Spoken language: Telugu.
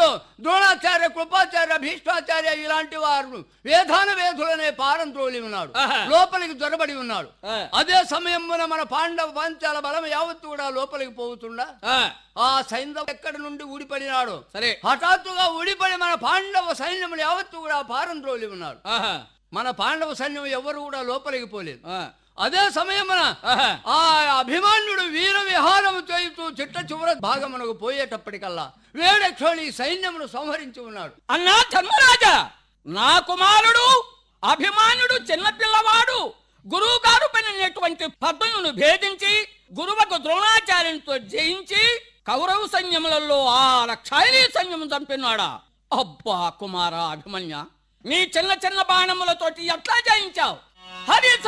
ద్రోణాచార్య కృపాచార్య భీష్మాచార్య ఇలాంటి వారు వేదాన వేధులనే పారం త్రోలి ఉన్నాడు ఆహా. లోపలికి దొరబడి ఉన్నాడు ఆ. అదే సమయమున మన పాండవ పంచాల బలం యావత్తు కూడా లోపలికి పోతుండా ఆ, ఆ సైన్యం ఎక్కడి నుండి ఊడిపడినాడు సరే హఠాత్తుగా ఊడిపడి మన పాండవ సైన్యములు యావత్తు కూడా పారం త్రోలి ఉన్నాడు ఆహా, మన పాండవ సైన్యం ఎవరు కూడా లోపలికి పోలేదు ఆ, అదే సమయమున ఆహా. ఆ అభిమాన్యుడు వీర విహారము చేయుతూ చిట్ట చివర భాగమునకు పోయేటప్పటికల్లా వేడక్షోళి సైన్యమును సంహరించి ఉన్నాడు అన్నా ధర్మరాజా నా కుమారుడు అభిమానుడు చిన్నపిల్లవాడు గురువు గారు పనినటువంటి పద్మను భేదించి గురువకు ద్రోణాచార్యునితో జయించి కౌరవ సైన్యములలో ఆ రక్షాయణీ సైన్యము చంపినాడా అబ్బా కుమార అభిమన్య నీ చిన్న చిన్న బాణములతోటి ఎట్లా జయించావు హరి